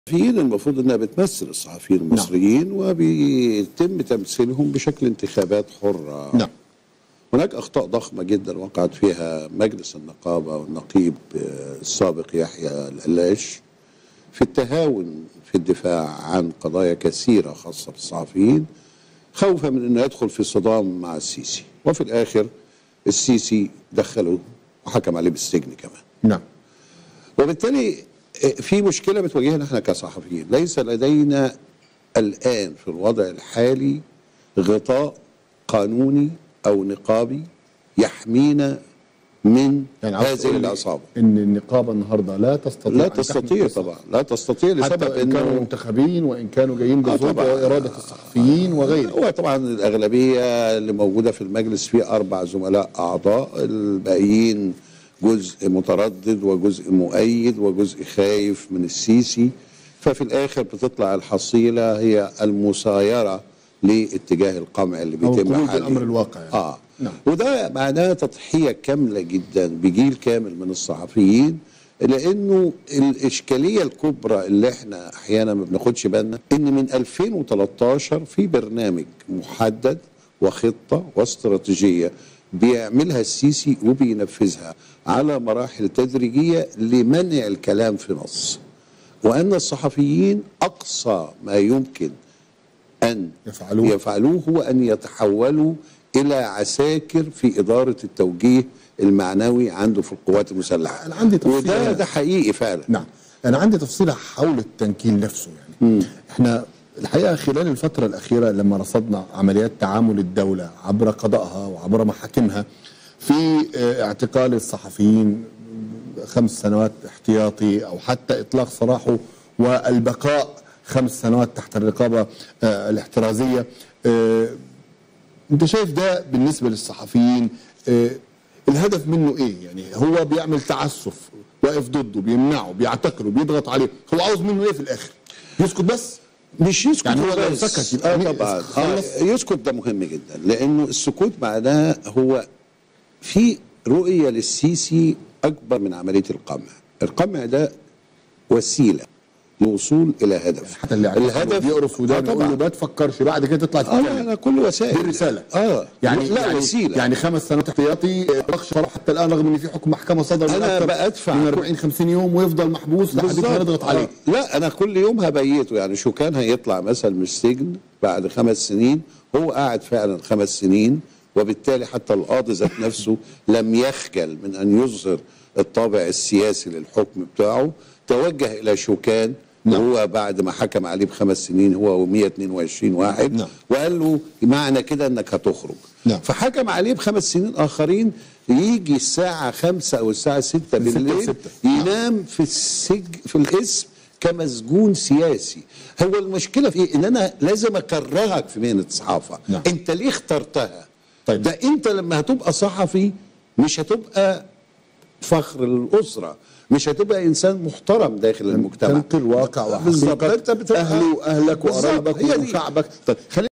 الصحفيين المفروض انها بتمثل الصحفيين المصريين وبيتم تمثيلهم بشكل انتخابات حره نعم هناك اخطاء ضخمه جدا وقعت فيها مجلس النقابه والنقيب آه، السابق يحيى القلاش في التهاون في الدفاع عن قضايا كثيره خاصه بالصحفيين خوفا من انه يدخل في صدام مع السيسي وفي الاخر السيسي دخله وحكم عليه بالسجن كمان نعم وبالتالي في مشكلة بتواجهنا احنا كصحفيين ليس لدينا الآن في الوضع الحالي غطاء قانوني أو نقابي يحمينا من يعني عاوز هذه تقول لي العصابة ان النقابه النهارده لا تستطيع لا أن تحمي تستطيع القصة. طبعا لا تستطيع لسبب حتى ان كانوا انه منتخبين وان كانوا جايين آه بصوت طبعاً. واراده الصحفيين وغيره هو طبعا الأغلبية اللي موجودة في المجلس فيه أربع زملاء أعضاء الباقيين جزء متردد وجزء مؤيد وجزء خايف من السيسي ففي الآخر بتطلع الحصيلة هي المسايرة لاتجاه القمع اللي او بيتم القبول حاليا بالامر الواقع يعني. اه نعم. وده معناه تضحيه كامله جدا بجيل كامل من الصحفيين لانه الاشكاليه الكبرى اللي احنا احيانا ما بناخدش بالنا ان من 2013 في برنامج محدد وخطه واستراتيجيه بيعملها السيسي وبينفذها على مراحل تدريجيه لمنع الكلام في مصر وان الصحفيين اقصى ما يمكن ان يفعلوه. يفعلوه هو ان يتحولوا الى عساكر في اداره التوجيه المعنوي عنده في القوات المسلحه أنا عندي تفصيل وده هنا. ده حقيقي فعلا نعم انا عندي تفصيله حول التنكيل نفسه يعني احنا الحقيقه خلال الفتره الاخيره لما رصدنا عمليات تعامل الدوله عبر قضائها وعبر محاكمها في آه، اعتقال الصحفيين خمس سنوات احتياطي او حتى اطلاق سراحه والبقاء خمس سنوات تحت الرقابه آه، الاحترازيه آه، انت شايف ده بالنسبه للصحفيين آه، الهدف منه ايه يعني هو بيعمل تعسف واقف ضده بيمنعه بيعتقله بيضغط عليه هو عاوز منه ايه في الاخر يسكت بس مش يسكت يعني هو لو بس. سكت يبقى آه مين- طبعا خلص. آه يسكت ده مهم جدا لانه السكوت معناه هو في رؤيه للسيسي اكبر من عمليه القمع القمع ده وسيله للوصول الى هدف حتى اللي الهدف بيقرص آه ودان يقول له طبعا ما تفكرش بعد كده تطلع اه لا تتكلم لا كل وسائل دي الرساله اه يعني لا يعني وسيله يعني خمس سنوات احتياطي اطلاق سراح حتى الان رغم ان في حكم محكمه صدر من أنا أكثر بأدفع من كل- 40 50 يوم ويفضل محبوس لحد ما نضغط عليه آه. لا انا كل يوم هبيته يعني شو كان هيطلع مثلا من السجن بعد خمس سنين هو قاعد فعلا خمس سنين وبالتالي حتى القاضي ذات نفسه لم يخجل من ان يظهر الطابع السياسي للحكم بتاعه توجه الى شوكان نعم. وهو بعد ما حكم عليه بخمس سنين هو و122 واحد نعم. وقال له معنى كده انك هتخرج نعم. فحكم عليه بخمس سنين اخرين يجي الساعه خمسة او الساعه ستة بالليل ستة. ينام في السجن في الاسم كمسجون سياسي هو المشكله في ايه ان انا لازم اكرهك في مهنه الصحافه نعم. انت ليه اخترتها طيب. ده انت لما هتبقى صحفي مش هتبقى فخر الاسره مش هتبقى انسان محترم داخل المجتمع تنقل واقع بالظبط وحقيقه انت بتبقى اهلي واهلك بالظبط. وقرايبك هي دي. وشعبك طيب خلينا